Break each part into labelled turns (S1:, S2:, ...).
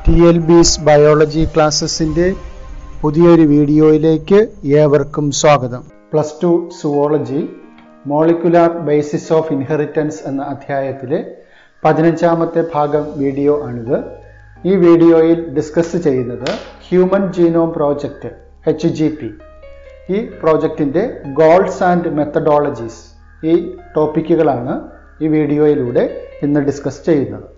S1: T L bees biology ക്ലാസ്സസിൻ്റെ പുതിയൊരു വീഡിയോയിലേക്ക് ഏവർക്കും സ്വാഗതം plus two zoology molecular basis of inheritance എന്ന അധ്യായത്തിലെ പതിനഞ്ചാമത്തെ ഭാഗം വീഡിയോ ആണിത് ഈ വീഡിയോയിൽ ഡിസ്കസ് ചെയ്യുന്നത് human genome project H G P ഈ പ്രോജക്റ്റിൻ്റെ ഗോൾസ് ആൻഡ് മെത്തഡോളജീസ് ഈ ടോപ്പിക്കുകളാണ് ഈ വീഡിയോയിലൂടെ ഇന്ന് ഡിസ്കസ് ചെയ്യുന്നത്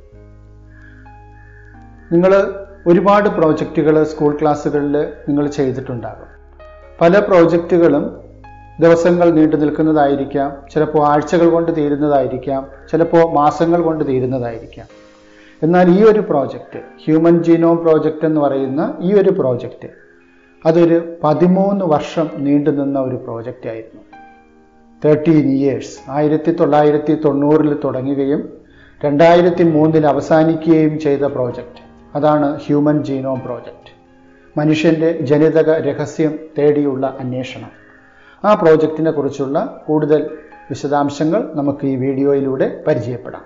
S1: നിങ്ങൾ ഒരുപാട് പ്രോജക്റ്റുകൾ സ്കൂൾ ക്ലാസ്സുകളിൽ നിങ്ങൾ ചെയ്തിട്ടുണ്ടാകും പല പ്രോജക്റ്റുകളും ദിവസങ്ങൾ നീണ്ടു നിൽക്കുന്നതായിരിക്കാം ചിലപ്പോൾ ആഴ്ചകൾ കൊണ്ട് തീരുന്നതായിരിക്കാം ചിലപ്പോൾ മാസങ്ങൾ കൊണ്ട് തീരുന്നതായിരിക്കാം എന്നാൽ ഈ ഒരു പ്രോജക്റ്റ് ഹ്യൂമൻ ജീനോം പ്രോജക്റ്റ് എന്ന് പറയുന്ന ഈ ഒരു പ്രോജക്റ്റ് അതൊരു പതിമൂന്ന് വർഷം നീണ്ടു നിന്ന ഒരു പ്രോജക്റ്റ് ആയിരുന്നു തേർട്ടീൻ ഇയേഴ്സ് ആയിരത്തി തൊള്ളായിരത്തി തൊണ്ണൂറിൽ തുടങ്ങുകയും രണ്ടായിരത്തി മൂന്നിൽ അവസാനിക്കുകയും ചെയ്ത പ്രോജക്റ്റ് അതാണ് ഹ്യൂമൻ ജീനോം പ്രോജക്റ്റ് മനുഷ്യൻ്റെ ജനിതക രഹസ്യം തേടിയുള്ള അന്വേഷണം ആ പ്രോജക്റ്റിനെ കുറിച്ചുള്ള കൂടുതൽ വിശദാംശങ്ങൾ നമുക്ക് ഈ വീഡിയോയിലൂടെ പരിചയപ്പെടാം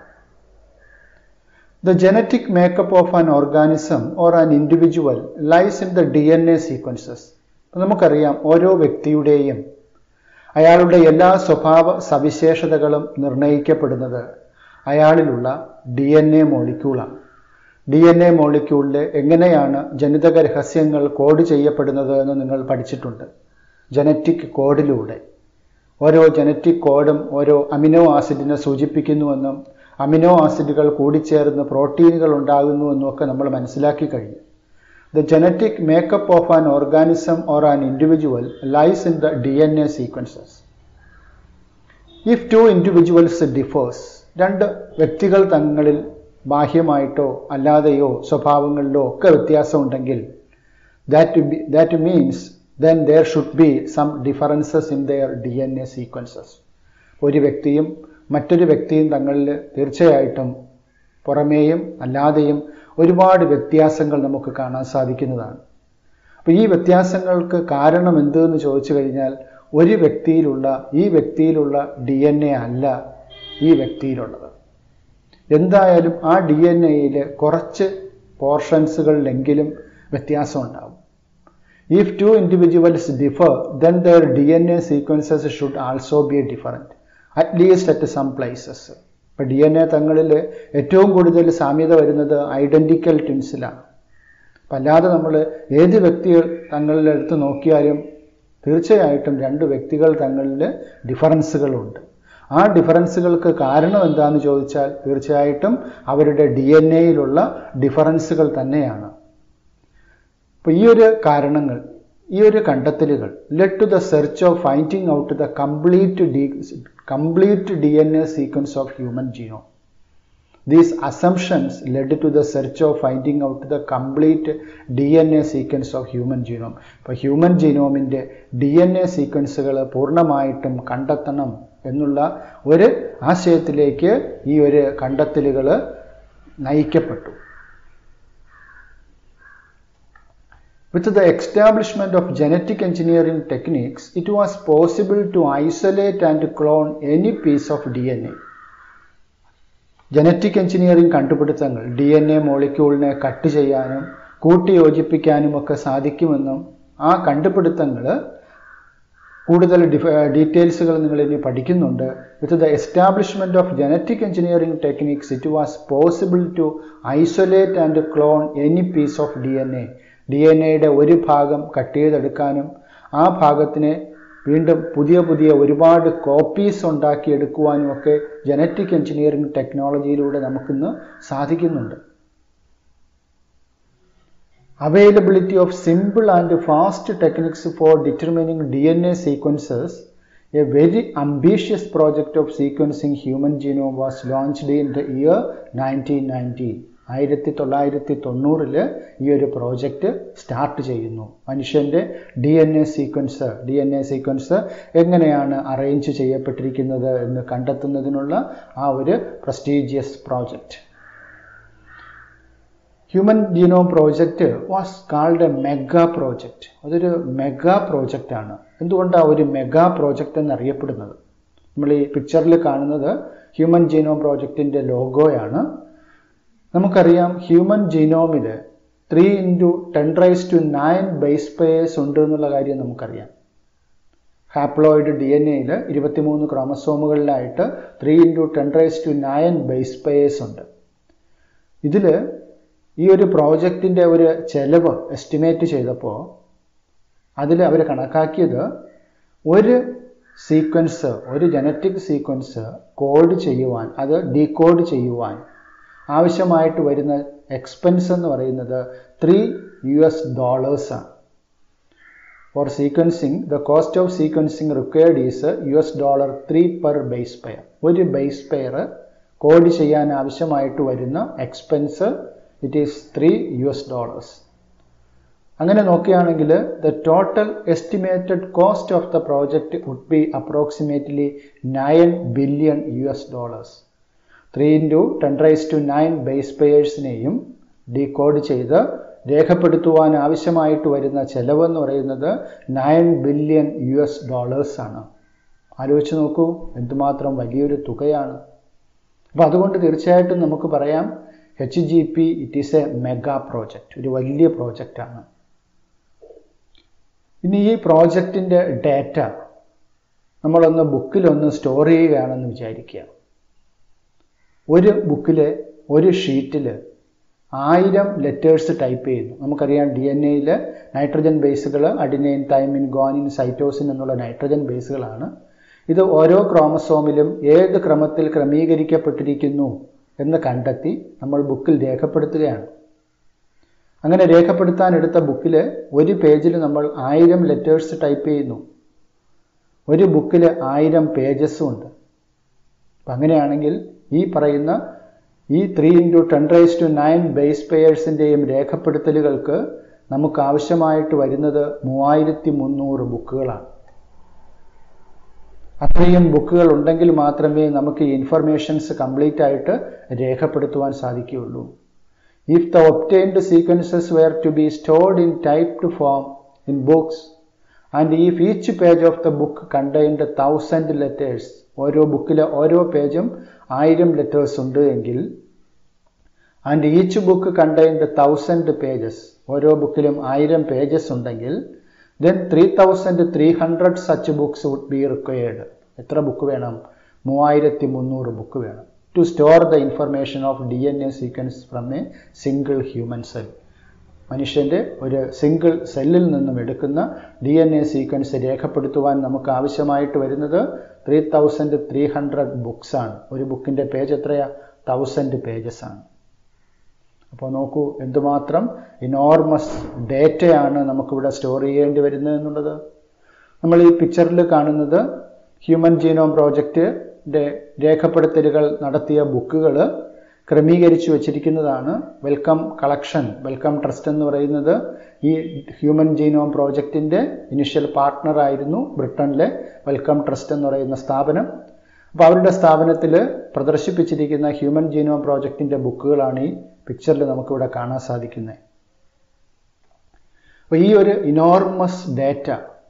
S1: the genetic makeup of an organism or an individual lies in the D N A sequences നമുക്കറിയാം ഓരോ വ്യക്തിയുടെയും അയാളുടെ എല്ലാ സ്വഭാവ സവിശേഷതകളും നിർണ്ണയിക്കപ്പെടുന്നത് അയാളിലുള്ള ഡി എൻ എ മോളിക്യൂളാണ് ഡി എൻ എ മോളിക്യൂളിൽ എങ്ങനെയാണ് ജനിതക രഹസ്യങ്ങൾ കോഡ് ചെയ്യപ്പെടുന്നത് എന്ന് നിങ്ങൾ പഠിച്ചിട്ടുണ്ട് ജനറ്റിക് കോഡിലൂടെ ഓരോ ജനറ്റിക് കോഡും ഓരോ അമിനോ ആസിഡിനെ സൂചിപ്പിക്കുന്നുവെന്നും അമിനോ ആസിഡുകൾ കൂടിച്ചേർന്ന് പ്രോട്ടീനുകൾ ഉണ്ടാകുന്നുവെന്നും ഒക്കെ നമ്മൾ മനസ്സിലാക്കി കഴിഞ്ഞു the genetic makeup of an organism or an individual lies in the D N A sequences if two individuals differs രണ്ട് വ്യക്തികൾ തങ്ങളിൽ ബാഹ്യമായിട്ടോ അല്ലാതെയോ സ്വഭാവങ്ങളിലോ ഒക്കെ വ്യത്യാസമുണ്ടെങ്കിൽ that that means then there should be some differences in their D N A sequences ഒരു വ്യക്തിയും മറ്റൊരു വ്യക്തിയും തങ്ങളിൽ തീർച്ചയായിട്ടും പുറമേയും അല്ലാതെയും ഒരുപാട് വ്യത്യാസങ്ങൾ നമുക്ക് കാണാൻ സാധിക്കുന്നതാണ് അപ്പോൾ ഈ വ്യത്യാസങ്ങൾക്ക് കാരണം എന്തെന്ന് ചോദിച്ചു കഴിഞ്ഞാൽ ഒരു വ്യക്തിയിലുള്ള ഈ വ്യക്തിയിലുള്ള ഡി എൻ എ അല്ല ഈ വ്യക്തിയിലുള്ളത് എന്തായാലും ആ ഡി എൻ എയിൽ കുറച്ച് പോർഷൻസുകളിലെങ്കിലും വ്യത്യാസം ഉണ്ടാവും if two individuals differ then their D N A sequences should also be different at least at some places ഇപ്പം ഡി എൻ എ തങ്ങളിൽ ഏറ്റവും കൂടുതൽ സാമ്യത വരുന്നത് ഐഡൻറ്റിക്കൽ ട്വിൻസിലാണ് അപ്പം അല്ലാതെ നമ്മൾ ഏത് വ്യക്തികൾ തങ്ങളിൽ എടുത്ത് നോക്കിയാലും തീർച്ചയായിട്ടും രണ്ട് വ്യക്തികൾ തങ്ങളിൽ ഡിഫറൻസുകളുണ്ട് ആ ഡിഫറൻസുകൾക്ക് കാരണം എന്താണെന്ന് ചോദിച്ചാൽ തീർച്ചയായിട്ടും അവരുടെ ഡി എൻ എയിലുള്ള ഡിഫറൻസുകൾ തന്നെയാണ് അപ്പോൾ ഈ ഒരു കാരണങ്ങൾ ഈ ഒരു കണ്ടെത്തലുകൾ led to the search of finding out the complete D complete D N A sequence of human genome these assumptions led to the search of finding out the complete D N A sequence of human genome ഇപ്പോൾ human ജീനോമിൻ്റെ D N A സീക്വൻസുകൾ പൂർണ്ണമായിട്ടും കണ്ടെത്തണം എന്നുള്ള ഒരു ആശയത്തിലേക്ക് ഈ ഒരു കണ്ടെത്തലുകൾ നയിക്കപ്പെട്ടു With the establishment of genetic engineering techniques, it was possible to isolate and clone any piece of DNA. Genetic engineering കണ്ടുപിടുത്തങ്ങൾ ഡി എൻ എ മോളിക്യൂളിനെ കട്ട് ചെയ്യാനും കൂട്ടിയോജിപ്പിക്കാനും ഒക്കെ സാധിക്കുമെന്നും ആ കണ്ടുപിടുത്തങ്ങൾ കൂടുതൽ ഡീറ്റെയിൽസുകൾ നിങ്ങൾ ഇനി പഠിക്കുന്നുണ്ട് with the establishment of genetic engineering techniques it was possible to isolate and clone any piece of D N A D N എയുടെ ഒരു ഭാഗം കട്ട് ചെയ്തെടുക്കാനും ആ ഭാഗത്തിനെ വീണ്ടും പുതിയ പുതിയ ഒരുപാട് കോപ്പീസ് ഉണ്ടാക്കിയെടുക്കുവാനും ഒക്കെ ജനറ്റിക് എഞ്ചിനീയറിംഗ് ടെക്നോളജിയിലൂടെ നമുക്കിന്ന് സാധിക്കുന്നുണ്ട് availability of simple and fast techniques for determining D N A sequences a very ambitious project of sequencing human genome was launched in the year nineteen nineteen ആയിരത്തി തൊള്ളായിരത്തി തൊണ്ണൂറിൽ ഈ ഒരു പ്രോജക്റ്റ് സ്റ്റാർട്ട് ചെയ്യുന്നു മനുഷ്യൻ്റെ D N A sequence D N A sequence എങ്ങനെയാണ് arrange ചെയ്യപ്പെട്ടിരിക്കുന്നത് എന്ന് കണ്ടെത്തുന്നതിനുള്ള ആ ഒരു prestigious project human genome project was called a mega project അതൊരു മെഗാ പ്രോജക്റ്റ് ആണ് എന്തുകൊണ്ടാണ് ഒരു മെഗാ പ്രോജക്റ്റ് എന്നറിയപ്പെടുന്നത് നമ്മൾ ഈ പിക്ചറിൽ കാണുന്നത് ഹ്യൂമൻ ജീനോം പ്രോജക്റ്റിൻ്റെ ലോഗോയാണ് നമുക്കറിയാം ഹ്യൂമൻ ജീനോമിൽ three into ten raise to nine base pairs ഉണ്ട് എന്നുള്ള കാര്യം നമുക്കറിയാം ഹാപ്ലോയിഡ് ഡി എൻ എയിൽ ഇരുപത്തിമൂന്ന് ക്രോമസോമുകളിലായിട്ട് three into ten raise to nine base pairs ഉണ്ട് ഇതിൽ ഈ ഒരു പ്രോജക്റ്റിൻ്റെ ഒരു ചെലവ് എസ്റ്റിമേറ്റ് ചെയ്തപ്പോൾ അതിൽ അവർ കണക്കാക്കിയത് ഒരു സീക്വൻസ് ഒരു ജനറ്റിക് സീക്വൻസ് കോഡ് ചെയ്യുവാൻ അത് ഡീകോഡ് ചെയ്യുവാൻ ആവശ്യമായിട്ട് വരുന്ന എക്സ്പെൻസ് എന്ന് പറയുന്നത് ത്രീ യു എസ് ഡോളേഴ്സാണ് for sequencing the cost of sequencing required is U S dollar three per base pair ഒരു ബേസ് പെയർ കോഡ് ചെയ്യാൻ ആവശ്യമായിട്ട് വരുന്ന expense it is three U S dollars അങ്ങനെ നോക്കുകയാണെങ്കിൽ the total estimated cost of the project would be approximately nine billion U S dollars three into ten raise to nine base പെയേഴ്സിനെയും decode ചെയ്ത് രേഖപ്പെടുത്തുവാൻ ആവശ്യമായിട്ട് വരുന്ന ചെലവെന്ന് പറയുന്നത് nine billion U S dollars ആണ് ആലോചിച്ച് നോക്കൂ എന്തുമാത്രം വലിയൊരു തുകയാണ് അപ്പോൾ അതുകൊണ്ട് തീർച്ചയായിട്ടും നമുക്ക് പറയാം H G P it is a mega project ഒരു വലിയ പ്രോജക്റ്റാണ് ഇനി ഈ പ്രോജക്റ്റിൻ്റെ ഡാറ്റ നമ്മളൊന്ന് ബുക്കിലൊന്ന് സ്റ്റോർ ചെയ്യുകയാണെന്ന് വിചാരിക്കുക ഒരു ബുക്കിൽ ഒരു ഷീറ്റിൽ ആയിരം ലെറ്റേഴ്സ് ടൈപ്പ് ചെയ്യുന്നു നമുക്കറിയാം ഡി എൻ എയിൽ നൈട്രജൻ ബേസുകൾ അഡിനൈൻ തൈമിൻ ഗോനിൻ സൈറ്റോസിൻ എന്നുള്ള നൈട്രജൻ ബേസുകളാണ് ഇത് ഓരോ ക്രോമസോമിലും ഏത് ക്രമത്തിൽ ക്രമീകരിക്കപ്പെട്ടിരിക്കുന്നു എന്ന് കണ്ടെത്തി നമ്മൾ ബുക്കിൽ രേഖപ്പെടുത്തുകയാണ് അങ്ങനെ രേഖപ്പെടുത്താൻ എടുത്ത ബുക്കിൽ ഒരു പേജിൽ നമ്മൾ ആയിരം ലെറ്റേഴ്സ് ടൈപ്പ് ചെയ്യുന്നു ഒരു ബുക്കിൽ ആയിരം പേജസും ഉണ്ട് അപ്പം അങ്ങനെയാണെങ്കിൽ ഈ പറയുന്ന ഈ three into ten raise to nine base പെയേഴ്സിൻ്റെയും രേഖപ്പെടുത്തലുകൾക്ക് നമുക്ക് ആവശ്യമായിട്ട് വരുന്നത് മൂവായിരത്തി മുന്നൂറ് ബുക്കുകളാണ് അത്രയും ബുക്കുകൾ ഉണ്ടെങ്കിൽ മാത്രമേ നമുക്ക് ഈ ഇൻഫർമേഷൻസ് കംപ്ലീറ്റ് ആയിട്ട് രേഖപ്പെടുത്തുവാൻ സാധിക്കുകയുള്ളൂ if the obtained sequences were to be stored in typed form in books and if each page of the book contained thousand letters ഓരോ ബുക്കിലെ ഓരോ പേജും ആയിരം ലെറ്റേഴ്സ് ഉണ്ട് എങ്കിൽ and each book contained thousand pages ഓരോ ബുക്കിലും ആയിരം പേജസ് ഉണ്ടെങ്കിൽ then three thousand three hundred such books would be required എത്ര ബുക്ക് വേണം മൂവായിരത്തി മുന്നൂറ് ബുക്ക് വേണം to store the information of D N A sequence from a single human cell മനുഷ്യൻ്റെ ഒരു സിംഗിൾ സെല്ലിൽ നിന്നും എടുക്കുന്ന ഡി എൻ എ സീക്വൻസ് രേഖപ്പെടുത്തുവാൻ നമുക്ക് ആവശ്യമായിട്ട് വരുന്നത് three thousand three hundred books ആണ് ഒരു ബുക്കിൻ്റെ പേജ് എത്രയാ തൗസൻഡ് പേജസ് ആണ് അപ്പോൾ നോക്കൂ എന്തുമാത്രം ഇനോർമസ് ഡേറ്റയാണ് നമുക്കിവിടെ സ്റ്റോർ ചെയ്യേണ്ടി വരുന്നത് എന്നുള്ളത് നമ്മൾ ഈ പിക്ചറിൽ കാണുന്നത് ഹ്യൂമൻ ജീനോം പ്രോജക്റ്റിൻ്റെ രേഖപ്പെടുത്തലുകൾ നടത്തിയ ബുക്കുകൾ ക്രമീകരിച്ചു വച്ചിരിക്കുന്നതാണ് വെൽക്കം കളക്ഷൻ വെൽക്കം ട്രസ്റ്റ് എന്ന് പറയുന്നത് ഈ ഹ്യൂമൻ ജീനോം പ്രോജക്റ്റിൻ്റെ ഇനിഷ്യൽ പാർട്ട്ണറായിരുന്നു ബ്രിട്ടനിലെ വെൽക്കം ട്രസ്റ്റ് എന്ന് പറയുന്ന സ്ഥാപനം അപ്പോൾ അവരുടെ സ്ഥാപനത്തിൽ പ്രദർശിപ്പിച്ചിരിക്കുന്ന ഹ്യൂമൻ ജീനോം പ്രോജക്റ്റിൻ്റെ ബുക്കുകളാണ് ഈ പിക്ചറിൽ നമുക്കിവിടെ കാണാൻ സാധിക്കുന്നത് അപ്പോൾ ഈ ഒരു ഇനോർമസ് ഡാറ്റ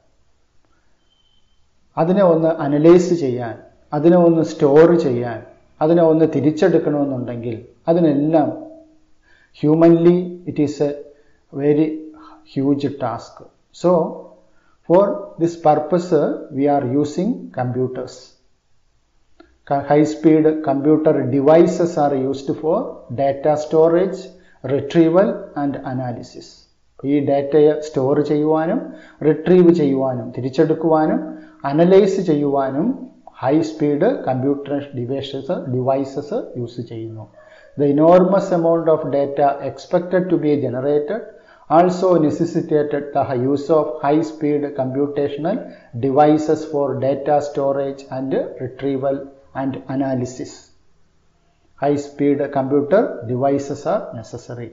S1: അതിനെ ഒന്ന് അനലൈസ് ചെയ്യാൻ അതിനെ ഒന്ന് സ്റ്റോർ ചെയ്യാൻ അതിനെ ഒന്ന് തിരിച്ചെടുക്കണമെന്നുണ്ടെങ്കിൽ അതിനെല്ലാം humanly it is a very huge task so for this purpose we are using computers high speed computer devices are used for data storage retrieval and analysis ഈ ഡാറ്റയെ സ്റ്റോർ ചെയ്യുവാനും റിട്രീവ് ചെയ്യുവാനും തിരിച്ചെടുക്കുവാനും അനലൈസ് ചെയ്യുവാനും high speed computer devices devices use ചെയ്യുന്നു the enormous amount of data expected to be generated also necessitated the use of high speed computational devices for data storage and retrieval and analysis high speed computer devices are necessary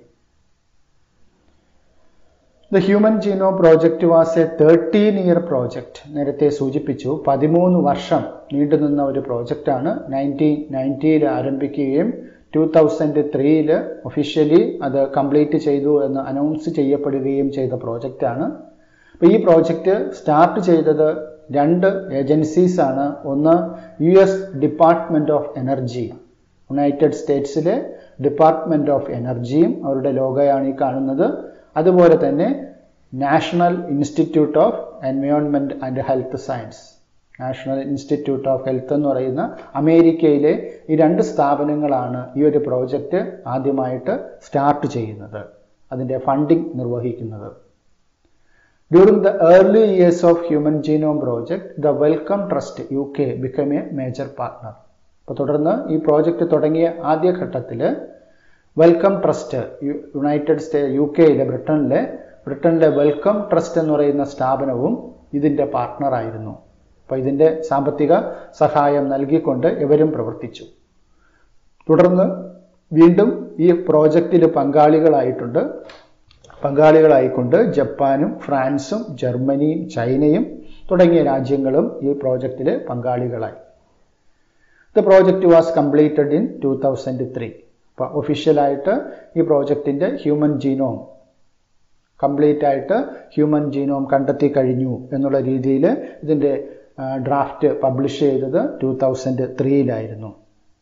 S1: the human genome project was a thirteen year project നേരത്തെ സൂചിപ്പിച്ചു പതിമൂന്ന് വർഷം നീണ്ടുനിന്ന ഒരു പ്രോജക്റ്റാണ് nineteen നയൻറ്റിയിൽ ആരംഭിക്കുകയും two thousand ത്രീയിൽ officially അത് കംപ്ലീറ്റ് ചെയ്തു എന്ന് അനൗൺസ് ചെയ്യപ്പെടുകയും ചെയ്ത പ്രോജക്റ്റാണ് അപ്പോൾ ഈ പ്രോജക്റ്റ് സ്റ്റാർട്ട് ചെയ്തത് രണ്ട് ഏജൻസീസ് ആണ് ഒന്ന് U S department of energy United സ്റ്റേറ്റ്സിലെ ഡിപ്പാർട്ട്മെന്റ് ഓഫ് എനർജിയും അവരുടെ ലോഗോയാണ് ഈ കാണുന്നത് അതുപോലെ തന്നെ national institute of environment and health science national institute of health എന്ന് പറയുന്ന അമേരിക്കയിലെ ഈ രണ്ട് സ്ഥാപനങ്ങളാണ് ഈ ഒരു പ്രോജക്റ്റ് ആദ്യമായിട്ട് സ്റ്റാർട്ട് ചെയ്യുന്നത് അതിൻ്റെ ഫണ്ടിംഗ് നിർവഹിക്കുന്നത് during the early years of human genome project the Wellcome Trust U K become a major partner അപ്പോൾ തുടർന്ന് ഈ പ്രോജക്റ്റ് തുടങ്ങിയ ആദ്യ ഘട്ടത്തിൽ Wellcome Trust United state U കെയിലെ ബ്രിട്ടനിലെ ബ്രിട്ടനിലെ വെൽക്കം ട്രസ്റ്റ് എന്ന് പറയുന്ന സ്ഥാപനവും ഇതിൻ്റെ പാർട്ട്ണറായിരുന്നു അപ്പോൾ ഇതിൻ്റെ സാമ്പത്തിക സഹായം നൽകിക്കൊണ്ട് ഇവരും പ്രവർത്തിച്ചു തുടർന്ന് വീണ്ടും ഈ പ്രോജക്റ്റിൽ പങ്കാളികളായിട്ടുണ്ട് പങ്കാളികളായിക്കൊണ്ട് ജപ്പാനും ഫ്രാൻസും ജർമ്മനിയും ചൈനയും തുടങ്ങിയ രാജ്യങ്ങളും ഈ പ്രോജക്റ്റിൽ പങ്കാളികളായി the project was completed in two thousand three അപ്പോൾ ഒഫീഷ്യലായിട്ട് ഈ പ്രോജക്റ്റിൻ്റെ ഹ്യൂമൻ ജീനോം കംപ്ലീറ്റ് ആയിട്ട് ഹ്യൂമൻ ജീനോം കണ്ടെത്തി കഴിഞ്ഞു എന്നുള്ള രീതിയിൽ ഇതിൻ്റെ ഡ്രാഫ്റ്റ് പബ്ലിഷ് ചെയ്തത് ടു തൗസൻഡ് ത്രീയിലായിരുന്നു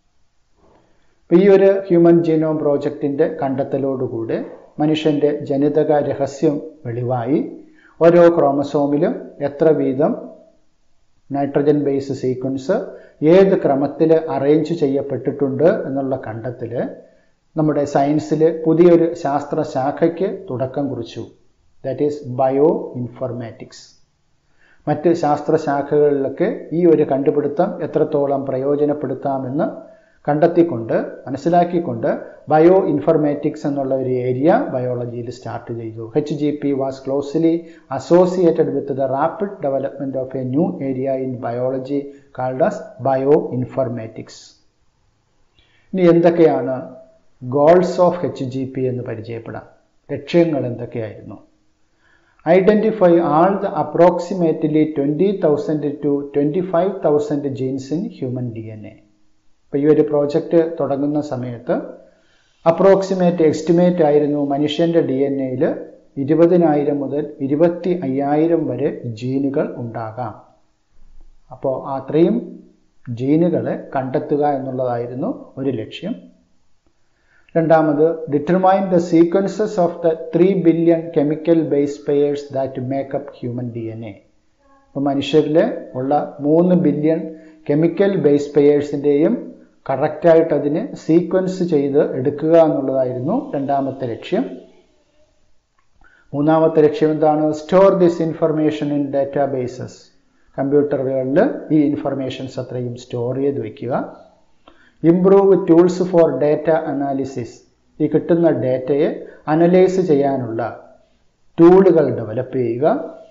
S1: ഈ ഒരു ഹ്യൂമൻ ജീനോം പ്രോജക്റ്റിൻ്റെ കണ്ടെത്തലോടുകൂടെ മനുഷ്യൻ്റെ ജനിതക രഹസ്യം വെളിവായി ഓരോ ക്രോമസോമിലും എത്ര വീതം നൈട്രജൻ ബേസ് സീക്വൻസ് ഏത് ക്രമത്തിൽ അറേഞ്ച് ചെയ്യപ്പെട്ടിട്ടുണ്ട് എന്നുള്ള കണ്ടെത്തൽ നമ്മുടെ സയൻസിൽ പുതിയൊരു ശാസ്ത്ര ശാഖയ്ക്ക് തുടക്കം കുറിച്ചു ദാറ്റ് ഈസ് ബയോ ഇൻഫർമാറ്റിക്സ് മറ്റ് ശാസ്ത്രശാഖകളിലൊക്കെ ഈ ഒരു കണ്ടുപിടുത്തം എത്രത്തോളം പ്രയോജനപ്പെടുത്താമെന്ന് കണ്ടെത്തിക്കൊണ്ട് മനസ്സിലാക്കിക്കൊണ്ട് ബയോ ഇൻഫർമാറ്റിക്സ് എന്നുള്ള ഒരു ഏരിയ ബയോളജിയിൽ സ്റ്റാർട്ട് ചെയ്തു H G P was closely associated with the rapid development of a new area in biology called as bioinformatics ഇനി എന്തൊക്കെയാണ് goals of H G P എന്ന് പരിചയപ്പെടാം ലക്ഷ്യങ്ങൾ എന്തൊക്കെയായിരുന്നു identify all the approximately twenty thousand to twenty five thousand genes in human D N A ഇപ്പോൾ ഈ ഒരു project തുടങ്ങുന്ന സമയത്ത് അപ്രോക്സിമേറ്റ് എസ്റ്റിമേറ്റ് ആയിരുന്നു മനുഷ്യൻ്റെ ഡി എൻ എയിൽ ഇരുപതിനായിരം മുതൽ ഇരുപത്തി അയ്യായിരം വരെ ജീനുകൾ ഉണ്ടാകാം അപ്പോൾ അത്രയും ജീനുകളെ കണ്ടെത്തുക എന്നുള്ളതായിരുന്നു ഒരു ലക്ഷ്യം രണ്ടാമത് determine the sequences of the three billion chemical base pairs that make up human D N A അപ്പോൾ മനുഷ്യരിൽ ഉള്ള മൂന്ന് ബില്യൺ കെമിക്കൽ ബേസ് പെയേഴ്സിൻ്റെയും കറക്റ്റായിട്ട് അതിന് സീക്വൻസ് ചെയ്ത് എടുക്കുക എന്നുള്ളതായിരുന്നു രണ്ടാമത്തെ ലക്ഷ്യം മൂന്നാമത്തെ ലക്ഷ്യം എന്താണ് store this information in databases കമ്പ്യൂട്ടറുകളിൽ ഈ ഇൻഫർമേഷൻസ് അത്രയും സ്റ്റോർ ചെയ്ത് വയ്ക്കുക improve tools for data analysis ഈ കിട്ടുന്ന ഡാറ്റയെ അനലൈസ് ചെയ്യാനുള്ള ടൂളുകൾ ഡെവലപ്പ് ചെയ്യുക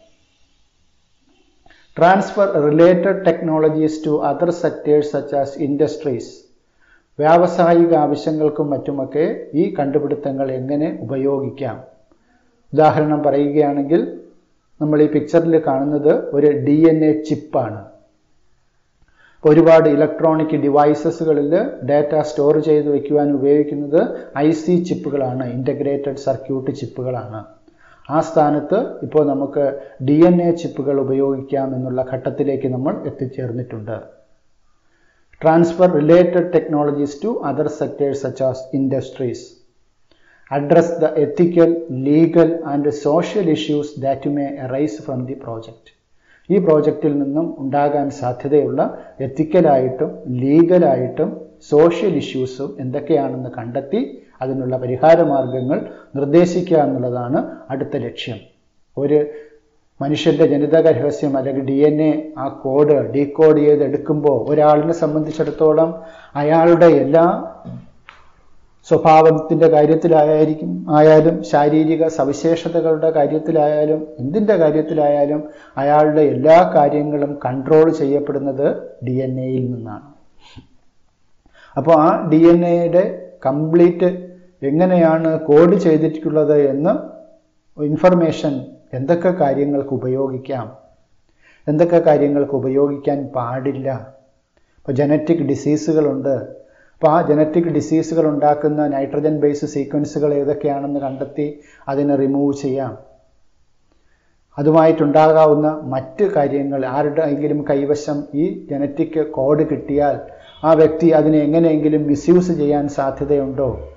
S1: transfer related technologies to other sectors such as industries വ്യാവസായിക ആവശ്യങ്ങൾക്കും മറ്റുമൊക്കെ ഈ കണ്ടുപിടുത്തങ്ങൾ എങ്ങനെ ഉപയോഗിക്കാം ഉദാഹരണം പറയുകയാണെങ്കിൽ നമ്മൾ ഈ പിക്ചറിൽ കാണുന്നത് ഒരു ഡി എൻ എ ചിപ്പാണ് ഒരുപാട് ഇലക്ട്രോണിക് ഡിവൈസസുകളിൽ ഡാറ്റ സ്റ്റോർ ചെയ്ത് വയ്ക്കുവാൻ ഉപയോഗിക്കുന്നത് ഐ സി ചിപ്പുകളാണ് ഇൻ്റഗ്രേറ്റഡ് സർക്യൂട്ട് ചിപ്പുകളാണ് ആ സ്ഥാനത്ത് ഇപ്പോൾ നമുക്ക് ഡി എൻ എ ചിപ്പുകൾ ഉപയോഗിക്കാം എന്നുള്ള ഘട്ടത്തിലേക്ക് നമ്മൾ എത്തിച്ചേർന്നിട്ടുണ്ട് transfer related technologies to other sectors such as industries address the ethical legal and social issues that may arise from the project ഈ പ്രോജക്റ്റിൽ നിന്നും ഉണ്ടാകാൻ സാധ്യതയുള്ള എത്തിക്കലായിട്ടും ലീഗലായിട്ടും സോഷ്യൽ ഇഷ്യൂസും എന്തൊക്കെയാണെന്ന് കണ്ടെത്തി അതിനുള്ള പരിഹാര മാർഗങ്ങൾ നിർദ്ദേശിക്കുക എന്നുള്ളതാണ് അടുത്ത ലക്ഷ്യം ഒരു മനുഷ്യന്റെ ജനിതക രഹസ്യം അല്ലെങ്കിൽ ഡി എൻ എ ആ കോഡ് ഡീകോഡ് ചെയ്ത് എടുക്കുമ്പോൾ ഒരാളിനെ സംബന്ധിച്ചിടത്തോളം അയാളുടെ എല്ലാ സ്വഭാവത്തിൻ്റെ കാര്യത്തിലായിരിക്കും ആയാലും ശാരീരിക സവിശേഷതകളുടെ കാര്യത്തിലായാലും എന്തിൻ്റെ കാര്യത്തിലായാലും അയാളുടെ എല്ലാ കാര്യങ്ങളും കൺട്രോൾ ചെയ്യപ്പെടുന്നത് ഡി എൻ എയിൽ നിന്നാണ് അപ്പോൾ ആ ഡി എൻ എയുടെ കംപ്ലീറ്റ് എങ്ങനെയാണ് കോഡ് ചെയ്തിട്ടുള്ളത് എന്ന് ഇൻഫർമേഷൻ എന്തൊക്കെ കാര്യങ്ങൾക്ക് ഉപയോഗിക്കാം എന്തൊക്കെ കാര്യങ്ങൾക്ക് ഉപയോഗിക്കാൻ പാടില്ല ഇപ്പോൾ ജനറ്റിക് ഡിസീസുകളുണ്ട് അപ്പോൾ ആ ജനറ്റിക് ഡിസീസുകൾ ഉണ്ടാക്കുന്ന നൈട്രജൻ ബേസ് സീക്വൻസുകൾ ഏതൊക്കെയാണെന്ന് കണ്ടെത്തി അതിനെ റിമൂവ് ചെയ്യാം അതുമായിട്ടുണ്ടാകാവുന്ന മറ്റ് കാര്യങ്ങൾ ആരുടെയെങ്കിലും കൈവശം ഈ ജനറ്റിക് കോഡ് കിട്ടിയാൽ ആ വ്യക്തി അതിനെ എങ്ങനെയെങ്കിലും മിസ്യൂസ് ചെയ്യാൻ സാധ്യതയുണ്ടോ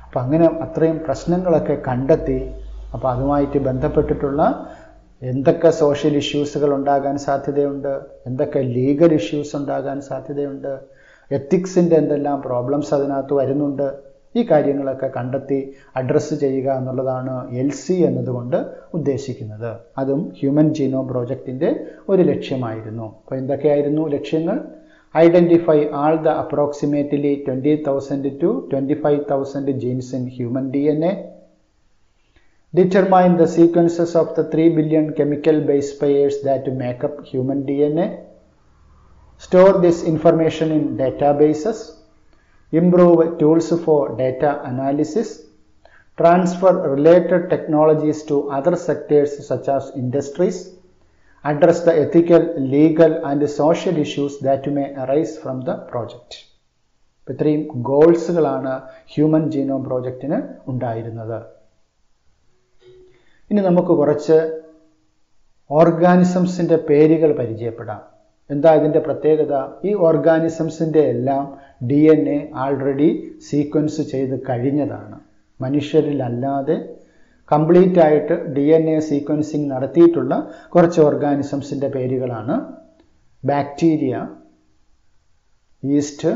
S1: അപ്പം അങ്ങനെ അത്രയും പ്രശ്നങ്ങളൊക്കെ കണ്ടെത്തി അപ്പോൾ അതുമായിട്ട് ബന്ധപ്പെട്ടിട്ടുള്ള എന്തൊക്കെ സോഷ്യൽ ഇഷ്യൂസുകൾ ഉണ്ടാകാൻ സാധ്യതയുണ്ട് എന്തൊക്കെ ലീഗൽ ഇഷ്യൂസ് ഉണ്ടാകാൻ സാധ്യതയുണ്ട് എത്തിക്സിൻ്റെ എന്തെല്ലാം പ്രോബ്ലംസ് അതിനകത്ത് വരുന്നുണ്ട് ഈ കാര്യങ്ങളൊക്കെ കണ്ടെത്തി അഡ്രസ്സ് ചെയ്യുക എന്നുള്ളതാണ് എൽ സി എന്നതുകൊണ്ട് ഉദ്ദേശിക്കുന്നത് അതും ഹ്യൂമൻ ജീനോം പ്രോജക്റ്റിൻ്റെ ഒരു ലക്ഷ്യമായിരുന്നു അപ്പോൾ എന്തൊക്കെയായിരുന്നു ലക്ഷ്യങ്ങൾ identify all the approximately twenty thousand to twenty five thousand genes in human D N A determine the sequences of the 3 billion chemical base pairs that make up human DNA, store this information in databases, improve tools for data analysis, transfer related technologies to other sectors such as industries, address the ethical, legal and social issues that may arise from the project. ഇത്രയും ഗോൾസുകളാണ് human genome പ്രോജക്റ്റിന് ഉണ്ടായിരുന്നത് ഇനി നമുക്ക് കുറച്ച് ഓർഗാനിസംസിൻ്റെ പേരുകൾ പരിചയപ്പെടാം എന്താ ഇതിൻ്റെ പ്രത്യേകത ഈ ഓർഗാനിസംസിൻ്റെ എല്ലാം D N A already sequence ചെയ്ത് കഴിഞ്ഞതാണ് മനുഷ്യരിലല്ലാതെ കംപ്ലീറ്റ് ആയിട്ട് ഡി എൻ എ സീക്വൻസിങ് നടത്തിയിട്ടുള്ള കുറച്ച് ഓർഗാനിസംസിൻ്റെ പേരുകളാണ് bacteria yeast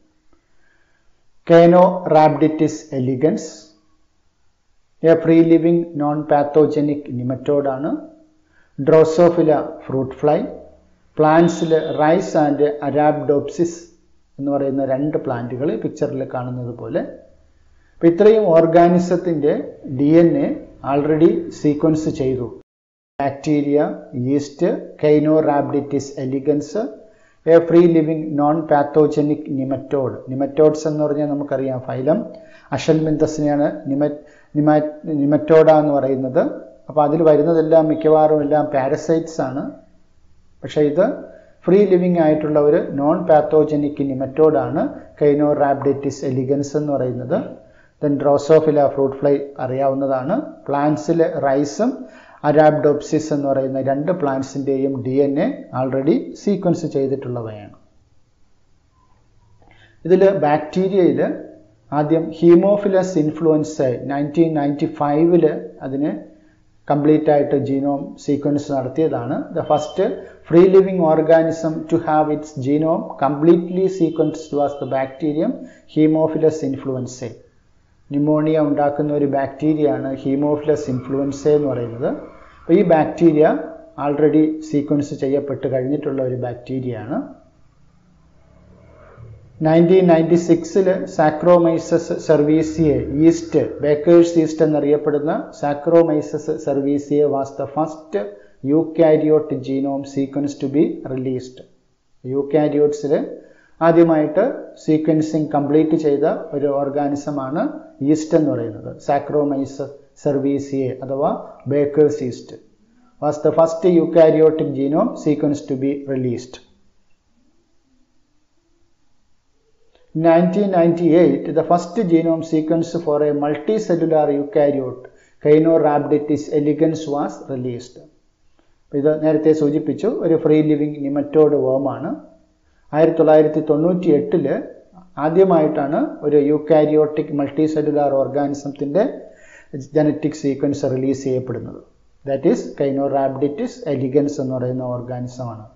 S1: Caenorhabditis elegans a free living non pathogenic നിമറ്റോഡാണ് ഡ്രോസോഫില ഫ്രൂട്ട് ഫ്ലൈ പ്ലാന്റ്സിൽ റൈസ് ആൻഡ് അരാബ്ഡോപ്സിസ് എന്ന് പറയുന്ന രണ്ട് പ്ലാന്റുകൾ പിക്ചറിൽ കാണുന്നത് പോലെ അപ്പോൾ ഇത്രയും ഓർഗാനിസത്തിൻ്റെ D N A already sequence ചെയ്തു bacteria yeast Caenorhabditis elegans a free living non pathogenic nematode nematodes എന്ന് പറഞ്ഞാൽ നമുക്കറിയാം ഫൈലം അഷൽമിന്തസിനെയാണ് നിമ നിമ നിമറ്റോഡ എന്ന് പറയുന്നത് അപ്പോൾ അതിൽ വരുന്നതെല്ലാം മിക്കവാറും എല്ലാം പാരസൈറ്റ്സ് ആണ് പക്ഷേ ഇത് ഫ്രീ ലിവിങ് ആയിട്ടുള്ള ഒരു നോൺ പാത്തോജനിക് നിമറ്റോഡാണ് കൈനോ റാബ്ഡിറ്റിസ് എലിഗൻസ് എന്ന് പറയുന്നത് ദെൻ ഡ്രോസോഫില ഫ്രൂട്ട് ഫ്ലൈ അറിയാവുന്നതാണ് പ്ലാന്റ്സിൽ റൈസും അരാബ്ഡോപ്സിസ് എന്ന് പറയുന്ന രണ്ട് പ്ലാന്റ്സിൻ്റെയും D N A already sequence ചെയ്തിട്ടുള്ളവയാണ് ഇതിൽ ബാക്ടീരിയയിൽ ആദ്യം ഹീമോഫിലസ് ഇൻഫ്ലുവൻസ് നയൻറ്റീൻ നയൻറ്റി ഫൈവില് അതിന് കംപ്ലീറ്റ് ആയിട്ട് ജീനോം സീക്വൻസ് നടത്തിയതാണ് the first free living organism to have its genome completely sequenced was the bacterium Haemophilus influenzae pneumonia ഉണ്ടാക്കുന്ന ഒരു ബാക്ടീരിയയാണ് ഹീമോഫിലസ് ഇൻഫ്ലുവൻസെ എന്ന് പറയുന്നത് അപ്പോൾ ഈ ബാക്ടീരിയ ആൾറെഡി സീക്വൻസ് ചെയ്യപ്പെട്ട് കഴിഞ്ഞിട്ടുള്ള ഒരു ബാക്ടീരിയയാണ് നയൻറ്റീൻ നയൻറ്റി സിക്സിൽ Saccharomyces cerevisiae yeast baker's yeast എന്നറിയപ്പെടുന്ന Saccharomyces cerevisiae was the first eukaryote genome sequence to be released യൂക്യാരിയോട്ട്സിൽ ആദ്യമായിട്ട് സീക്വൻസിങ് കംപ്ലീറ്റ് ചെയ്ത ഒരു ഓർഗാനിസമാണ് ഈസ്റ്റ് എന്ന് പറയുന്നത് സാക്രോമൈസസ് സർവീസിയെ അഥവാ baker's yeast was the first eukaryotic genome sequence to be released 1998, the first genome sequence for a multicellular eukaryote, Caenorhabditis elegans, was released. ഇത് നേരത്തെ സൂചിപ്പിച്ചു ഒരു ഫ്രീ ലിവിങ് നിമറ്റോഡ് വേമാണ് ആയിരത്തി തൊള്ളായിരത്തി തൊണ്ണൂറ്റി എട്ടില് ആദ്യമായിട്ടാണ് ഒരു യൂക്കാരിയോട്ടിക് മൾട്ടി സെല്ലുലാർ ഓർഗാനിസത്തിൻ്റെ ജനറ്റിക് സീക്വൻസ് റിലീസ് ചെയ്യപ്പെടുന്നത് ദാറ്റ് ഈസ് കൈനോറാബ്ഡിറ്റിസ് എലിഗൻസ് എന്ന് പറയുന്ന ഓർഗാനിസമാണ്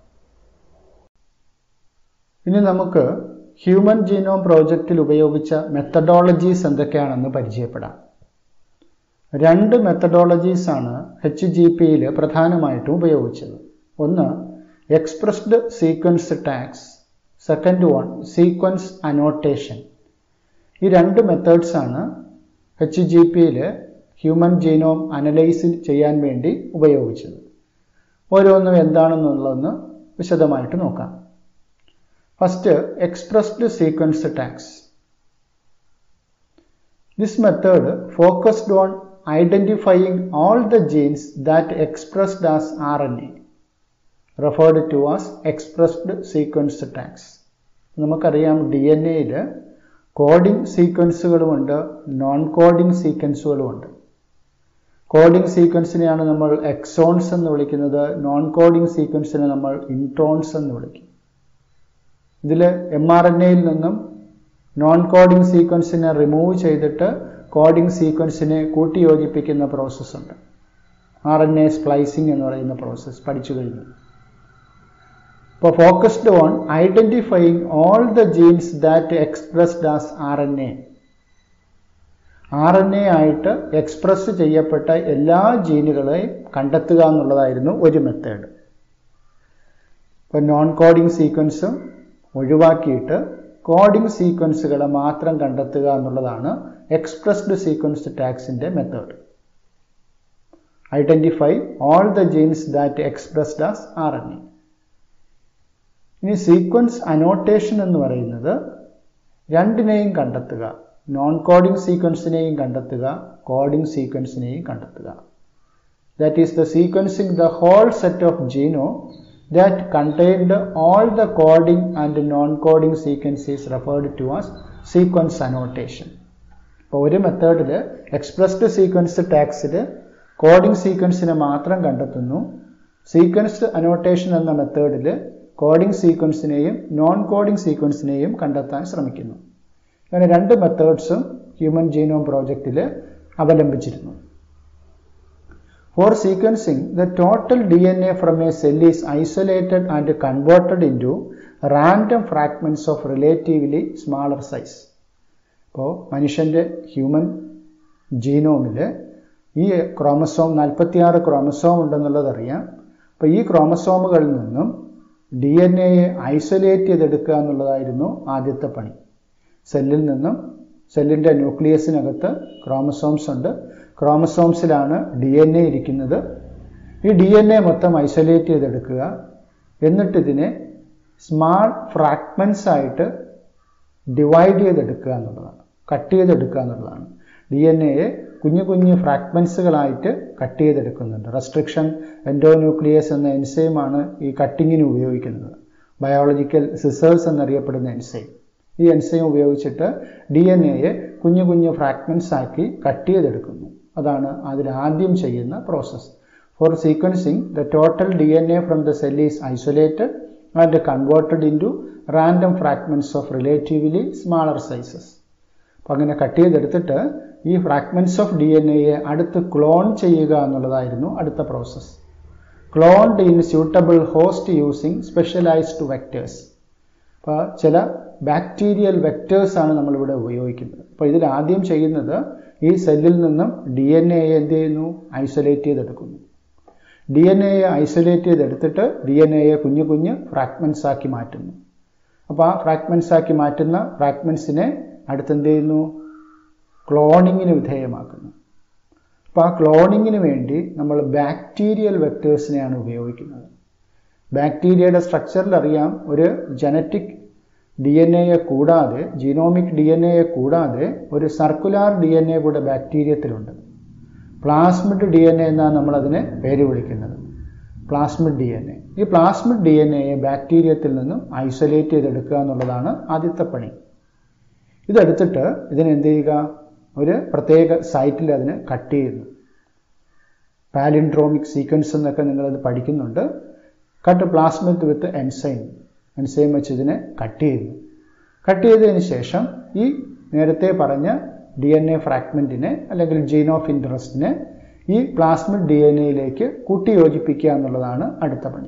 S1: ഇനി നമുക്ക് ഹ്യൂമൻ ജീനോം പ്രോജക്റ്റിൽ ഉപയോഗിച്ച മെത്തഡോളജീസ് എന്തൊക്കെയാണെന്ന് പരിചയപ്പെടാം രണ്ട് മെത്തഡോളജീസ് ആണ് എച്ച് ജി പിയിൽ പ്രധാനമായിട്ടും ഉപയോഗിച്ചത് ഒന്ന് expressed sequence tags second one sequence annotation ഈ രണ്ട് മെത്തേഡ്സ് ആണ് എച്ച് ജി പിയിൽ ഹ്യൂമൻ ജീനോം അനലൈസ് ചെയ്യാൻ വേണ്ടി ഉപയോഗിച്ചത് ഓരോന്നും എന്താണെന്നുള്ളതെന്ന് വിശദമായിട്ട് നോക്കാം first expressed sequence tags this method focused on identifying all the genes that expressed as R N A referred to as expressed sequence tags നമുക്കറിയാം ഡി എൻ എയിൽ കോഡിംഗ് സീക്വൻസുകളുമുണ്ട് നോൺ കോഡിംഗ് സീക്വൻസുകളുമുണ്ട് കോഡിംഗ് സീക്വൻസിനെയാണ് നമ്മൾ എക്സോൺസ് എന്ന് വിളിക്കുന്നത് non coding സീക്വൻസിനെ നമ്മൾ introns എന്ന് വിളിക്കും ഇതിൽ എം ആർ എൻ എയിൽ നിന്നും നോൺ കോഡിംഗ് സീക്വൻസിനെ റിമൂവ് ചെയ്തിട്ട് കോഡിംഗ് സീക്വൻസിനെ കൂട്ടിയോജിപ്പിക്കുന്ന പ്രോസസ്സുണ്ട് ആർ എൻ എ സ്പ്ലൈസിംഗ് എന്ന് പറയുന്ന പ്രോസസ്സ് പഠിച്ചു കഴിഞ്ഞു ഇപ്പോൾ focused on identifying all the genes that expressed as R N A R N A ആയിട്ട് എക്സ്പ്രസ് ചെയ്യപ്പെട്ട എല്ലാ ജീനുകളെയും കണ്ടെത്തുക എന്നുള്ളതായിരുന്നു ഒരു മെത്തേഡ് ഇപ്പോൾ നോൺ കോഡിംഗ് സീക്വൻസും ഒഴിവാക്കിയിട്ട് കോഡിംഗ് സീക്വൻസുകളെ മാത്രം കണ്ടെത്തുക എന്നുള്ളതാണ് എക്സ്പ്രസ്ഡ് സീക്വൻസ് ടാക്സിൻ്റെ method identify all the genes that expressed as R N A ഇനി സീക്വൻസ് അനോട്ടേഷൻ എന്ന് പറയുന്നത് രണ്ടിനെയും കണ്ടെത്തുക നോൺ കോഡിംഗ് സീക്വൻസിനെയും കണ്ടെത്തുക കോഡിംഗ് സീക്വൻസിനെയും കണ്ടെത്തുക that is the sequencing the whole set of genome that contained all the coding and non coding sequence is referred to as sequence annotation ഇപ്പോൾ ഒരു മെത്തേഡിൽ എക്സ്പ്രസ്ഡ് സീക്വൻസ് ടാക്സിൽ കോഡിംഗ് സീക്വൻസിനെ മാത്രം കണ്ടെത്തുന്നു സീക്വൻസ് അനോട്ടേഷൻ എന്ന മെത്തേഡിൽ കോഡിംഗ് സീക്വൻസിനെയും നോൺ കോഡിംഗ് സീക്വൻസിനെയും കണ്ടെത്താൻ ശ്രമിക്കുന്നു അങ്ങനെ രണ്ട് മെത്തേഡ്സും ഹ്യൂമൻ ജീനോം പ്രോജക്റ്റിൽ അവലംബിച്ചിരുന്നു for sequencing the total D N A from a cell is isolated and converted into random fragments of relatively smaller size ഇപ്പോൾ മനുഷ്യൻ്റെ ഹ്യൂമൻ ജീനോമിൽ ഈ ക്രോമസോം നാൽപ്പത്തിയാറ് ക്രോമസോം ഉണ്ടെന്നുള്ളത് അറിയാം അപ്പോൾ ഈ ക്രോമസോമുകളിൽ നിന്നും ഡി എൻ എയെ ഐസൊലേറ്റ് ചെയ്തെടുക്കുക എന്നുള്ളതായിരുന്നു ആദ്യത്തെ പണി സെല്ലിൽ നിന്നും സെല്ലിൻ്റെ ന്യൂക്ലിയസിനകത്ത് ക്രോമസോംസ് ഉണ്ട് ക്രോമസോംസിലാണ് ഡി എൻ എ ഇരിക്കുന്നത് ഈ ഡി എൻ എ മൊത്തം ഐസൊലേറ്റ് ചെയ്തെടുക്കുക എന്നിട്ടിതിനെ സ്മാൾ ഫ്രാഗ്മെൻസ് ആയിട്ട് ഡിവൈഡ് ചെയ്തെടുക്കുക എന്നുള്ളതാണ് കട്ട് ചെയ്തെടുക്കുക എന്നുള്ളതാണ് ഡി എൻ എയെ കുഞ്ഞു കുഞ്ഞു ഫ്രാഗ്മെൻസുകളായിട്ട് കട്ട് ചെയ്തെടുക്കുന്നുണ്ട് റെസ്ട്രിക്ഷൻ എൻഡോന്യൂക്ലിയസ് എന്ന എൻസൈമാണ് ഈ കട്ടിങ്ങിന് ഉപയോഗിക്കുന്നത് ബയോളജിക്കൽ സിസേഴ്സ് എന്നറിയപ്പെടുന്ന എൻസൈം ഈ എൻസൈം ഉപയോഗിച്ചിട്ട് ഡി എൻ എയെ കുഞ്ഞു കുഞ്ഞു ഫ്രാഗ്മെൻസ് ആക്കി കട്ട് ചെയ്തെടുക്കുന്നു അതാണ് അതിൽ ആദ്യം ചെയ്യുന്ന process for sequencing the total D N A from the cell is isolated and converted into random fragments of relatively smaller sizes അപ്പോൾ അങ്ങനെ കട്ട് ചെയ്തെടുത്തിട്ട് ഈ ഫ്രാഗ്മെൻറ്റ്സ് ഓഫ് ഡി എൻ എയെ അടുത്ത് ക്ലോൺ ചെയ്യുക എന്നുള്ളതായിരുന്നു അടുത്ത process cloned in suitable host using specialised vectors അപ്പോൾ ചില ബാക്ടീരിയൽ വെക്റ്റേഴ്സ് ആണ് നമ്മളിവിടെ ഉപയോഗിക്കുന്നത് അപ്പോൾ ഇതിൽ ആദ്യം ചെയ്യുന്നത് ഈ സെല്ലിൽ നിന്നും ഡി എൻ എയെ എന്ത് ചെയ്യുന്നു ഐസൊലേറ്റ് ചെയ്തെടുക്കുന്നു ഡി എൻ എയെ ഐസൊലേറ്റ് ചെയ്തെടുത്തിട്ട് ഡി എൻ എയെ കുഞ്ഞു കുഞ്ഞ് ഫ്രാഗ്മെൻസ് ആക്കി മാറ്റുന്നു അപ്പോൾ ആ ഫ്രാഗ്മെൻസ് ആക്കി മാറ്റുന്ന ഫ്രാഗ്മെൻസിനെ അടുത്ത് എന്ത് ചെയ്യുന്നു ക്ലോണിങ്ങിന് വിധേയമാക്കുന്നു അപ്പോൾ ആ ക്ലോണിങ്ങിന് വേണ്ടി നമ്മൾ ബാക്ടീരിയൽ വെക്റ്റേഴ്സിനെയാണ് ഉപയോഗിക്കുന്നത് ബാക്ടീരിയയുടെ സ്ട്രക്ചറിൽ അറിയാം ഒരു ജനറ്റിക് ഡി എൻ എയെ കൂടാതെ ജീനോമിക് ഡി എൻ എയെ കൂടാതെ ഒരു സർക്കുലാർ ഡി എൻ എ കൂടെ ബാക്ടീരിയത്തിലുണ്ട് പ്ലാസ്മിഡ് ഡി എൻ എ എന്നാണ് നമ്മളതിനെ പേര് വിളിക്കുന്നത് പ്ലാസ്മിഡ് ഡി എൻ എ ഈ പ്ലാസ്മിഡ് ഡി എൻ എയെ ബാക്ടീരിയത്തിൽ നിന്നും ഐസൊലേറ്റ് ചെയ്തെടുക്കുക എന്നുള്ളതാണ് ആദ്യത്തെ പണി ഇതെടുത്തിട്ട് ഇതിനെന്ത് ചെയ്യുക ഒരു പ്രത്യേക സൈറ്റിൽ അതിനെ കട്ട് ചെയ്യുന്നു പാലിൻഡ്രോമിക് സീക്വൻസ് എന്നൊക്കെ നിങ്ങളത് പഠിക്കുന്നുണ്ട് cut plasmid with enzyme enzyme വെച്ച് ഇതിനെ കട്ട് ചെയ്യുന്നു കട്ട് ചെയ്തതിന് ശേഷം ഈ നേരത്തെ പറഞ്ഞ ഡി എൻ എ ഫ്രാഗ്മെൻറ്റിനെ അല്ലെങ്കിൽ ജീൻ ഓഫ് ഇൻട്രസ്റ്റിനെ ഈ പ്ലാസ്മിഡ് ഡി എൻ എയിലേക്ക് കൂട്ടിയോജിപ്പിക്കുക എന്നുള്ളതാണ് അടുത്ത പണി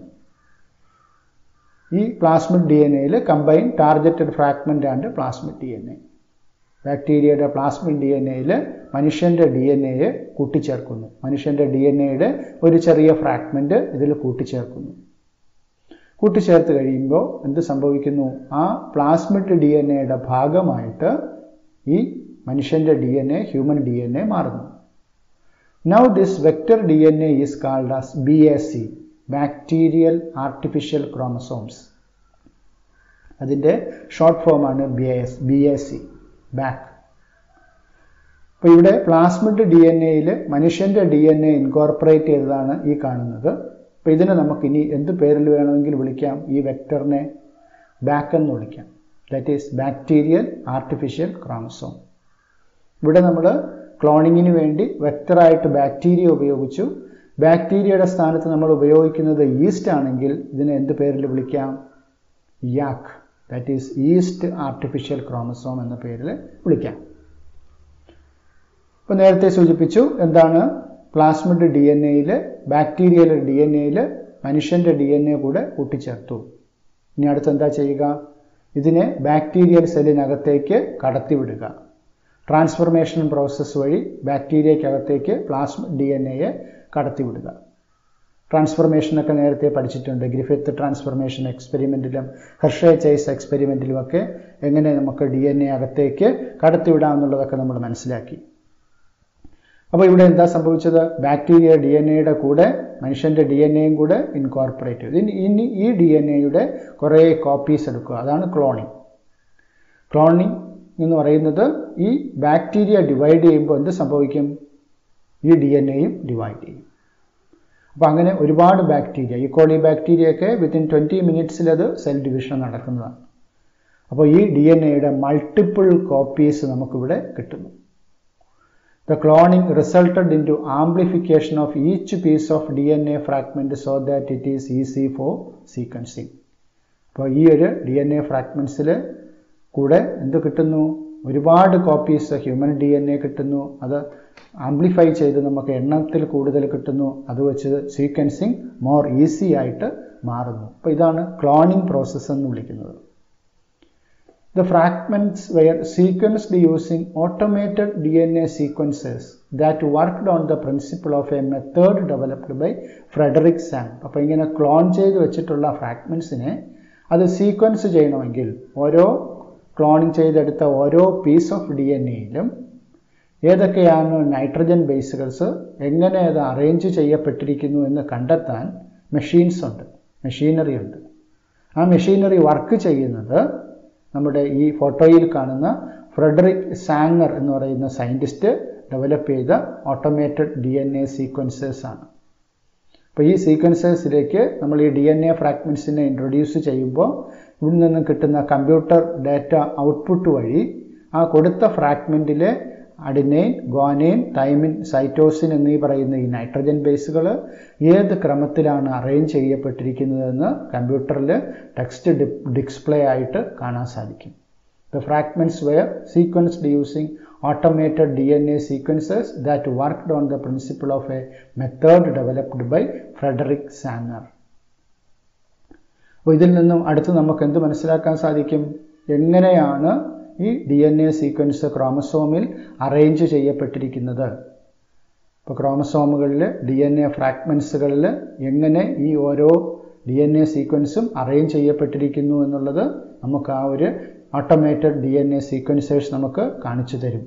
S1: ഈ പ്ലാസ്മിഡ് ഡി എൻ എയിൽ combine targeted fragment and plasmid D N A ബാക്ടീരിയയുടെ പ്ലാസ്മിഡ് ഡി എൻ എയിൽ മനുഷ്യൻ്റെ ഡി എൻ എയെ കൂട്ടിച്ചേർക്കുന്നു മനുഷ്യൻ്റെ ഡി എൻ എയുടെ ഒരു ചെറിയ ഫ്രാഗ്മെൻറ്റ് ഇതിൽ കൂട്ടിച്ചേർക്കുന്നു കൂട്ടിച്ചേർത്ത് കഴിയുമ്പോൾ എന്ത് സംഭവിക്കുന്നു ആ പ്ലാസ്മിഡ് ഡി എൻ എയുടെ ഭാഗമായിട്ട് ഈ മനുഷ്യൻ്റെ D N A human D N A മാറുന്നു now this vector D N A is called as B A C bacterial artificial chromosomes അതിൻ്റെ ഷോർട്ട് ഫോമാണ് B S B A C BAC അപ്പോൾ ഇവിടെ plasmid D N എയിൽ മനുഷ്യൻ്റെ D N A incorporate ചെയ്തതാണ് ഈ കാണുന്നത് അപ്പോൾ ഇതിനെ നമുക്കിനി എന്ത് പേരിൽ വേണമെങ്കിൽ വിളിക്കാം ഈ വെക്ടറിനെ ബാക്ക് എന്ന് വിളിക്കാം that is bacterial artificial chromosome ഇവിടെ നമ്മൾ ക്ലോണിങ്ങിന് വേണ്ടി വെക്ടറായിട്ട് ബാക്ടീരിയ ഉപയോഗിച്ചു ബാക്ടീരിയയുടെ സ്ഥാനത്ത് നമ്മൾ ഉപയോഗിക്കുന്നത് ഈസ്റ്റ് ആണെങ്കിൽ ഇതിനെ എന്ത് പേരിൽ വിളിക്കാം YAC that is yeast artificial chromosome എന്ന പേരിൽ വിളിക്കാം ഇപ്പോൾ നേരത്തെ സൂചിപ്പിച്ചു എന്താണ് പ്ലാസ്മിഡ് ഡി എൻ എയിൽ ബാക്ടീരിയയിലെ ഡി എൻ എയിൽ മനുഷ്യൻ്റെ ഡി എൻ എ കൂടെ കൂട്ടിച്ചേർത്തു ഇനി അടുത്ത് എന്താ ചെയ്യുക ഇതിനെ ബാക്ടീരിയൽ സെല്ലിനകത്തേക്ക് കടത്തിവിടുക ട്രാൻസ്ഫർമേഷൻ പ്രോസസ്സ് വഴി ബാക്ടീരിയക്കകത്തേക്ക് പ്ലാസ്മിഡ് ഡി എൻ എയെ കടത്തിവിടുക ട്രാൻസ്ഫർമേഷനൊക്കെ നേരത്തെ പഠിച്ചിട്ടുണ്ട് ഗ്രിഫിത്ത് ട്രാൻസ്ഫർമേഷൻ എക്സ്പെരിമെൻറ്റിലും ഹെർഷേ ചേസ് എക്സ്പെരിമെൻറ്റിലുമൊക്കെ എങ്ങനെ നമുക്ക് ഡി എൻ എ അകത്തേക്ക് കടത്തിവിടാം എന്നുള്ളതൊക്കെ നമ്മൾ മനസ്സിലാക്കി അപ്പോൾ ഇവിടെ എന്താ സംഭവിച്ചത് ബാക്ടീരിയ ഡി എൻ എയുടെ കൂടെ മനുഷ്യൻ്റെ ഡി എൻ എയും കൂടെ ഇൻകോർപ്പറേറ്റ് ചെയ്തു ഇനി ഈ ഡി എൻ എയുടെ കുറേ കോപ്പീസ് എടുക്കുക അതാണ് ക്ലോണിങ് ക്ലോണിങ് എന്ന് പറയുന്നത് ഈ ബാക്ടീരിയ ഡിവൈഡ് ചെയ്യുമ്പോൾ എന്ത് സംഭവിക്കും ഈ ഡി എൻ എയും ഡിവൈഡ് ചെയ്യും അപ്പോൾ അങ്ങനെ ഒരുപാട് ബാക്ടീരിയ ഈ കോളി ബാക്ടീരിയ ഒക്കെ വിത്തിൻ ട്വൻറ്റി മിനിറ്റ്സിൽ അത് സെൽ ഡിവിഷൻ നടക്കുന്നതാണ് അപ്പോൾ ഈ ഡി എൻ എയുടെ മൾട്ടിപ്പിൾ കോപ്പീസ് നമുക്കിവിടെ കിട്ടുന്നു The cloning resulted into amplification of each piece of DNA fragment so that it is easy for sequencing. അപ്പോൾ ഈ ഒരു ഡി എൻ എ ഫ്രാഗ്മെൻസിൽ കൂടെ എന്ത് കിട്ടുന്നു ഒരുപാട് copies human D N A കിട്ടുന്നു അത് ആംപ്ലിഫൈ ചെയ്ത് നമുക്ക് എണ്ണത്തിൽ കൂടുതൽ കിട്ടുന്നു അത് വെച്ച് സീക്വൻസിങ് മോർ ഈസി ആയിട്ട് മാറുന്നു അപ്പോൾ ഇതാണ് ക്ലോണിംഗ് പ്രോസസ്സ് എന്ന് വിളിക്കുന്നത് The fragments were sequenced using automated DNA sequences that worked on the principle of a method developed by Frederick Sang. അപ്പോൾ ഇങ്ങനെ ക്ലോൺ ചെയ്ത് വെച്ചിട്ടുള്ള ഫ്രാഗ്മെൻസിനെ അത് സീക്വൻസ് ചെയ്യണമെങ്കിൽ ഓരോ ക്ലോണിങ് ചെയ്തെടുത്ത ഓരോ പീസ് ഓഫ് ഡി എൻ എയിലും ഏതൊക്കെയാണ് നൈട്രജൻ ബേസുകൾസ് എങ്ങനെ അത് അറേഞ്ച് ചെയ്യപ്പെട്ടിരിക്കുന്നു എന്ന് കണ്ടെത്താൻ മെഷീൻസ് ഉണ്ട് മെഷീനറി ഉണ്ട് ആ മെഷീനറി വർക്ക് ചെയ്യുന്നത് നമ്മുടെ ഈ ഫോട്ടോയിൽ കാണുന്ന ഫ്രെഡറിക് സാങ്ങർ എന്ന് പറയുന്ന സയൻറ്റിസ്റ്റ് ഡെവലപ്പ് ചെയ്ത automated D N A sequencers ആണ് അപ്പോൾ ഈ സീക്വൻസേഴ്സിലേക്ക് നമ്മൾ ഈ ഡി എൻ എ ഫ്രാഗ്മെൻസിനെ ഇൻട്രൊഡ്യൂസ് ചെയ്യുമ്പോൾ ഇവിടെ നിന്ന് കിട്ടുന്ന കമ്പ്യൂട്ടർ ഡാറ്റ ഔട്ട്പുട്ട് വഴി ആ കൊടുത്ത ഫ്രാഗ്മെൻറ്റിലെ അഡിനൈൻ ഗോനൈൻ തൈമിൻ സൈറ്റോസിൻ എന്നീ പറയുന്ന ഈ നൈട്രജൻ ബേസുകൾ ഏത് ക്രമത്തിലാണ് അറേഞ്ച് ചെയ്യപ്പെട്ടിരിക്കുന്നതെന്ന് കമ്പ്യൂട്ടറിൽ ടെക്സ്റ്റ് ഡിസ്പ്ലേ ആയിട്ട് കാണാൻ സാധിക്കും the fragments were sequenced using automated DNA sequences that worked on the principle of a method developed by Frederick Sanger. അപ്പോൾ ഇതിൽ നിന്നും അടുത്ത് നമുക്ക് എന്ത് മനസ്സിലാക്കാൻ സാധിക്കും എങ്ങനെയാണ് ഈ ഡി എൻ എ സീക്വൻസ് ക്രോമസോമിൽ അറേഞ്ച് ചെയ്യപ്പെട്ടിരിക്കുന്നത് ഇപ്പോൾ ക്രോമസോമുകളിൽ ഡി എൻ എ ഫ്രാഗ്മെൻസുകളിൽ എങ്ങനെ ഈ ഓരോ ഡി എൻ എ സീക്വൻസും അറേഞ്ച് ചെയ്യപ്പെട്ടിരിക്കുന്നു എന്നുള്ളത് നമുക്ക് ആ ഒരു automated D N A sequencers നമുക്ക് കാണിച്ചു തരും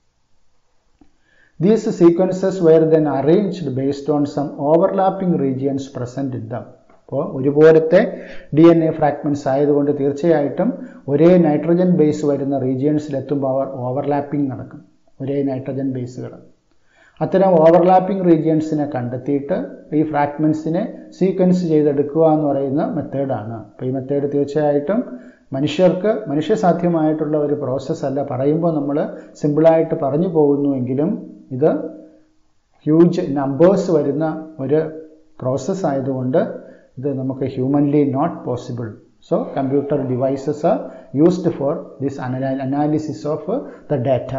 S1: these sequences were then arranged based on some overlapping regions present in them അപ്പോൾ ഒരുപോലത്തെ ഡി എൻ എ ഫ്രാഗ്മെൻറ്റ്സ് ആയതുകൊണ്ട് തീർച്ചയായിട്ടും ഒരേ നൈട്രജൻ ബേസ് വരുന്ന റീജിയൻസിലെത്തുമ്പോൾ അവർ ഓവർലാപ്പിംഗ് നടക്കും ഒരേ നൈട്രജൻ ബേസുകൾ അത്തരം ഓവർലാപ്പിംഗ് റീജിയൻസിനെ കണ്ടെത്തിയിട്ട് ഈ ഫ്രാഗ്മെൻസിനെ സീക്വൻസ് ചെയ്തെടുക്കുക എന്ന് പറയുന്ന മെത്തേഡാണ് അപ്പോൾ ഈ മെത്തേഡ് തീർച്ചയായിട്ടും മനുഷ്യർക്ക് മനുഷ്യസാധ്യമായിട്ടുള്ള ഒരു പ്രോസസ്സ് അല്ല പറയുമ്പോൾ നമ്മൾ സിമ്പിളായിട്ട് പറഞ്ഞു പോകുന്നുവെങ്കിലും ഇത് ഹ്യൂജ് നമ്പേഴ്സ് വരുന്ന ഒരു പ്രോസസ്സ് ആയതുകൊണ്ട് ഇത് നമുക്ക് humanly not possible so computer devices are used for this analysis of the data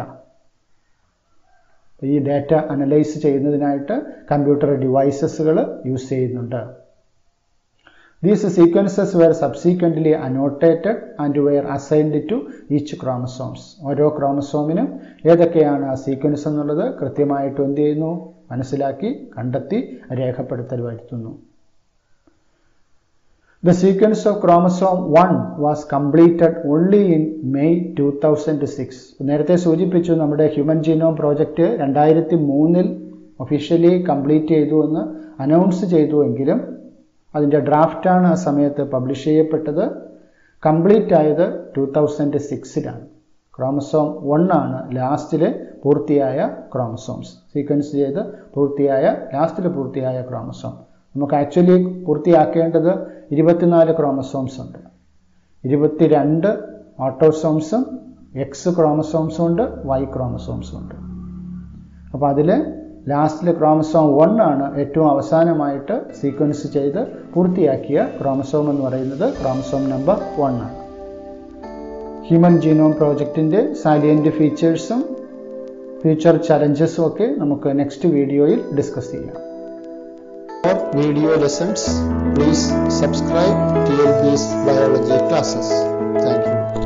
S1: ഈ ഡാറ്റ അനലൈസ് ചെയ്യുന്നതിനായിട്ട് കമ്പ്യൂട്ടർ ഡിവൈസസുകൾ യൂസ് ചെയ്യുന്നുണ്ട് these sequences were subsequently annotated and were assigned to each chromosomes ഓരോ ക്രോമസോമിനും ഏതൊക്കെയാണ് ആ സീക്വൻസ് എന്നുള്ളത് കൃത്യമായിട്ട് എന്ത് ചെയ്യുന്നു മനസ്സിലാക്കി കണ്ടെത്തി രേഖപ്പെടുത്തൽ വരുത്തുന്നു the sequence of chromosome one was completed only in May two thousand six നേരത്തെ സൂചിപ്പിച്ചു നമ്മുടെ ഹ്യൂമൻ ജീനോം പ്രോജക്റ്റ് രണ്ടായിരത്തി മൂന്നിൽ ഒഫീഷ്യലി കംപ്ലീറ്റ് ചെയ്തു എന്ന് അനൗൺസ് ചെയ്തു എങ്കിലും അതിൻ്റെ ഡ്രാഫ്റ്റാണ് ആ സമയത്ത് പബ്ലിഷ് ചെയ്യപ്പെട്ടത് കംപ്ലീറ്റ് ആയത് ടു തൗസൻഡ് സിക്സിലാണ് ക്രോമസോം വൺ ആണ് ലാസ്റ്റിൽ പൂർത്തിയായ ക്രോമസോംസ് സീക്വൻസ് ചെയ്ത് പൂർത്തിയായ ലാസ്റ്റിൽ പൂർത്തിയായ ക്രോമസോം നമുക്ക് ആക്ച്വലി പൂർത്തിയാക്കേണ്ടത് ഇരുപത്തിനാല് ക്രോമസോംസ് ഉണ്ട് ഇരുപത്തിരണ്ട് ഓട്ടോസോംസും എക്സ് ക്രോമസോംസും ഉണ്ട് വൈ ക്രോമസോംസും ഉണ്ട് അപ്പോൾ അതിൽ ലാസ്റ്റിൽ ക്രോമസോം വൺ ആണ് ഏറ്റവും അവസാനമായിട്ട് സീക്വൻസ് ചെയ്ത് പൂർത്തിയാക്കിയ ക്രോമസോം എന്ന് പറയുന്നത് ക്രോമസോം നമ്പർ വൺ ആണ് ഹ്യൂമൻ ജീനോം പ്രോജക്റ്റിൻ്റെ സാലിയൻ്റ് ഫീച്ചേഴ്സും ഫ്യൂച്ചർ ചലഞ്ചസും ഒക്കെ നമുക്ക് നെക്സ്റ്റ് വീഡിയോയിൽ ഡിസ്കസ് ചെയ്യാം For video lessons, please subscribe TLP's biology classes. Thank you.